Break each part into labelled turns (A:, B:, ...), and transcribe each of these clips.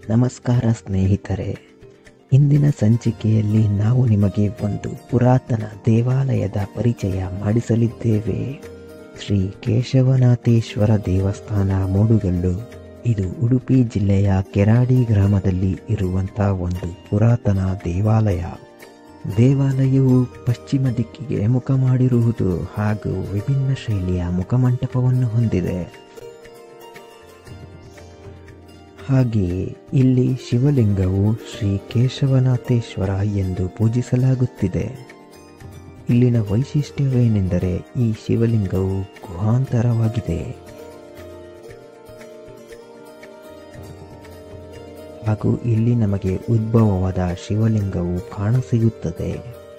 A: ನಮಸ್ಕಾರ ಸ್ನೇಹಿತರೆ ಇಂದಿನ ಸಂಚಿಕೆಯಲ್ಲಿ ನಾವು ನಿಮಗೆ ಒಂದು ಪುರಾತನ ದೇವಾಲಯದ ಪರಿಚಯ ಮಾಡಿಸಲಿದ್ದೇವೆ ಶ್ರೀ ಕೇಶವನಾಥೇಶ್ವರ ದೇವಸ್ಥಾನ ಮೂಡುಗಲ್ಲು ಇದು ಉಡುಪಿ ಜಿಲ್ಲೆಯ ಕೆರಾಡಿ ಗ್ರಾಮದಲ್ಲಿ ಇರುವಂತಹ ಒಂದು ಪುರಾತನ ದೇವಾಲಯ ದೇವಾಲಯವು ಪಶ್ಚಿಮ ದಿಕ್ಕಿಗೆ ಮುಖ ಮಾಡಿರುವುದು ಹಾಗೂ ವಿಭಿನ್ನ ಶೈಲಿಯ ಮುಖಮಂಟಪವನ್ನು ಹೊಂದಿದೆ ಹಾಗೆಯೇ ಇಲ್ಲಿ ಶಿವಲಿಂಗವು ಶ್ರೀ ಕೇಶವನಾಥೇಶ್ವರ ಎಂದು ಪೂಜಿಸಲಾಗುತ್ತಿದೆ ಇಲ್ಲಿನ ವೈಶಿಷ್ಟ್ಯವೇನೆಂದರೆ ಈ ಶಿವಲಿಂಗವು ಗುಹಾಂತರವಾಗಿದೆ ಹಾಗೂ ಇಲ್ಲಿ ನಮಗೆ ಉದ್ಭವವಾದ ಶಿವಲಿಂಗವು ಕಾಣಸಿಗುತ್ತದೆ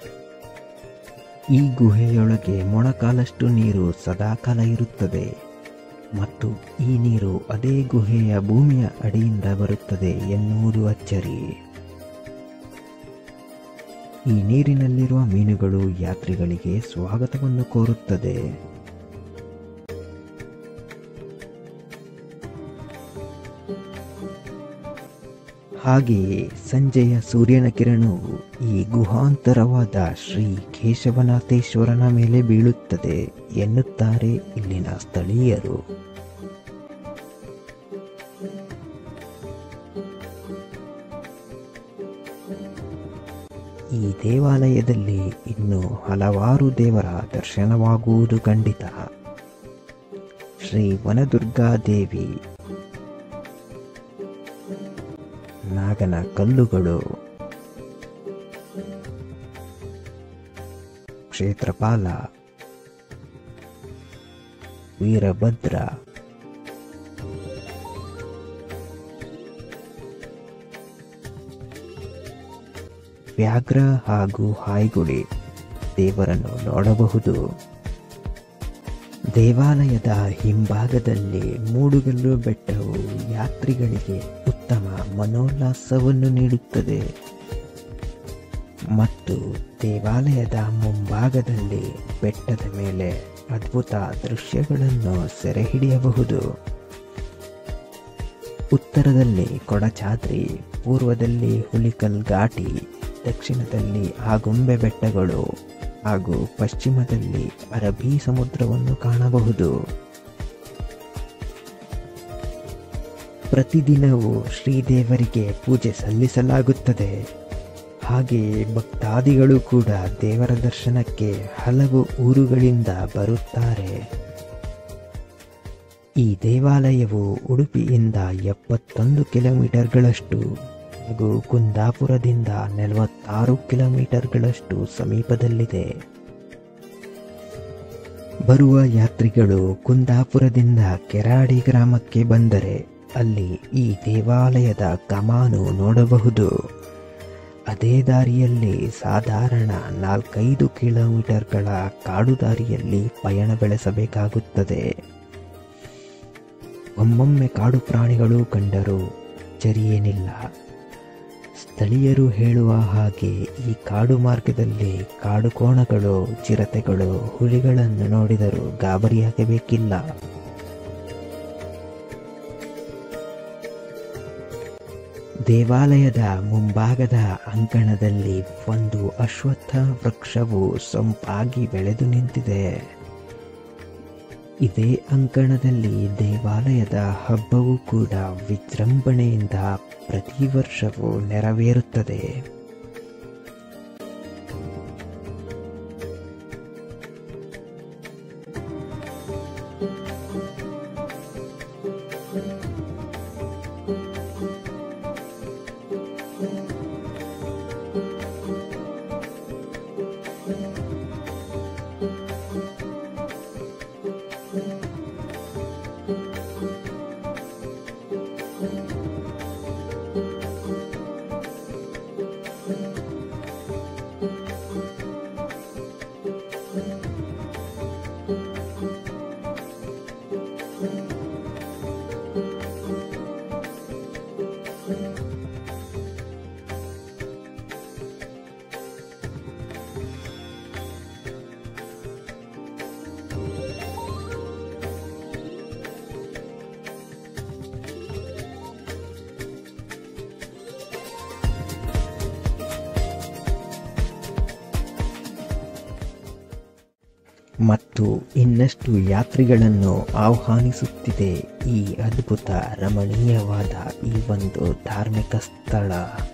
A: ಈ ಗುಹೆಯೊಳಗೆ ಮೊಣಕಾಲಷ್ಟು ನೀರು ಸದಾಕಾಲ ಇರುತ್ತದೆ ಮತ್ತು ಈ ನೀರು ಅದೇ ಗುಹೆಯ ಭೂಮಿಯ ಅಡಿಯಿಂದ ಬರುತ್ತದೆ ಎನ್ನುವುದು ಅಚ್ಚರಿ ಈ ನೀರಿನಲ್ಲಿರುವ ಮೀನುಗಳು ಯಾತ್ರಿಗಳಿಗೆ ಸ್ವಾಗತವನ್ನು ಕೋರುತ್ತದೆ ಹಾಗೆಯೇ ಸಂಜೆಯ ಸೂರ್ಯನ ಕಿರಣವು ಈ ಗುಹಾಂತರವಾದ ಶ್ರೀ ಕೇಶವನಾಥೇಶ್ವರನ ಮೇಲೆ ಬೀಳುತ್ತದೆ ಎನ್ನುತ್ತಾರೆ ಇಲ್ಲಿನ ಸ್ಥಳೀಯರು ಈ ದೇವಾಲಯದಲ್ಲಿ ಇನ್ನು ಹಲವಾರು ದೇವರ ದರ್ಶನವಾಗುವುದು ಖಂಡಿತ ಶ್ರೀ ವನದುರ್ಗಾದೇವಿ ನಾಗನ ಕಲ್ಲುಗಳು ಕ್ಷೇತ್ರಪಾಲ ವೀರಭದ್ರ ವ್ಯಾಘ್ರ ಹಾಗೂ ಹಾಯ್ಗುಳಿ ದೇವರನ್ನು ನೋಡಬಹುದು ದೇವಾಲಯದ ಹಿಂಭಾಗದಲ್ಲಿ ಮೂಡುಗಲ್ಲು ಬೆಟ್ಟವು ಯಾತ್ರಿಗಳಿಗೆ ಉತ್ತಮ ಮನೋಲ್ಲಾಸವನ್ನು ನೀಡುತ್ತದೆ ಮತ್ತು ದೇವಾಲಯದ ಮುಂಭಾಗದಲ್ಲಿ ಬೆಟ್ಟದ ಮೇಲೆ ಅದ್ಭುತ ದೃಶ್ಯಗಳನ್ನು ಸೆರೆ ಹಿಡಿಯಬಹುದು ಉತ್ತರದಲ್ಲಿ ಕೊಡಚಾದ್ರಿ ಪೂರ್ವದಲ್ಲಿ ಹುಲಿಕಲ್ ಘಾಟಿ ದಕ್ಷಿಣದಲ್ಲಿ ಆಗುಂಬೆ ಬೆಟ್ಟಗಳು ಹಾಗೂ ಪಶ್ಚಿಮದಲ್ಲಿ ಅರಬ್ಬಿ ಸಮುದ್ರವನ್ನು ಕಾಣಬಹುದು ಪ್ರತಿದಿನವೂ ಶ್ರೀದೇವರಿಗೆ ಪೂಜೆ ಸಲ್ಲಿಸಲಾಗುತ್ತದೆ ಹಾಗೆಯೇ ಭಕ್ತಾದಿಗಳು ಕೂಡ ದೇವರ ದರ್ಶನಕ್ಕೆ ಹಲವು ಊರುಗಳಿಂದ ಬರುತ್ತಾರೆ ಈ ದೇವಾಲಯವು ಉಡುಪಿಯಿಂದ ಎಪ್ಪತ್ತೊಂದು ಕಿಲೋಮೀಟರ್ಗಳಷ್ಟು ಹಾಗೂ ಕುಂದಾಪುರದಿಂದ ನಲವತ್ತಾರು ಕಿಲೋಮೀಟರ್ಗಳಷ್ಟು ಸಮೀಪದಲ್ಲಿದೆ ಬರುವ ಯಾತ್ರಿಗಳು ಕುಂದಾಪುರದಿಂದ ಕೆರಾಡಿ ಗ್ರಾಮಕ್ಕೆ ಬಂದರೆ ಅಲ್ಲಿ ಈ ದೇವಾಲಯದ ಕಮಾನು ನೋಡಬಹುದು ಅದೇ ದಾರಿಯಲ್ಲಿ ಸಾಧಾರಣ ನಾಲ್ಕೈದು ಕಿಲೋಮೀಟರ್ಗಳ ಕಾಡು ದಾರಿಯಲ್ಲಿ ಪಯಣ ಬೆಳೆಸಬೇಕಾಗುತ್ತದೆ ಒಮ್ಮೊಮ್ಮೆ ಕಾಡು ಪ್ರಾಣಿಗಳು ಕಂಡರೂ ಚರಿಯೇನಿಲ್ಲ ಸ್ಥಳೀಯರು ಹೇಳುವ ಹಾಗೆ ಈ ಕಾಡು ಮಾರ್ಗದಲ್ಲಿ ಕಾಡು ಕೋಣಗಳು ಚಿರತೆಗಳು ಹುಲಿಗಳನ್ನು ನೋಡಿದರೂ ಗಾಬರಿಯಾಗಬೇಕಿಲ್ಲ ದೇವಾಲಯದ ಮುಂಭಾಗದ ಅಂಕಣದಲ್ಲಿ ಒಂದು ಅಶ್ವತ್ಥ ವೃಕ್ಷವು ಸೊಂಪಾಗಿ ಬೆಳೆದು ನಿಂತಿದೆ ಇದೇ ಅಂಕಣದಲ್ಲಿ ದೇವಾಲಯದ ಹಬ್ಬವೂ ಕೂಡ ವಿಜೃಂಭಣೆಯಿಂದ ಪ್ರತಿ ವರ್ಷವೂ ನೆರವೇರುತ್ತದೆ ಮತ್ತು ಇನ್ನಷ್ಟು ಯಾತ್ರಿಗಳನ್ನು ಆಹ್ವಾನಿಸುತ್ತಿದೆ ಈ ಅದ್ಭುತ ರಮಣೀಯವಾದ ಈ ಒಂದು ಧಾರ್ಮಿಕ ಸ್ಥಳ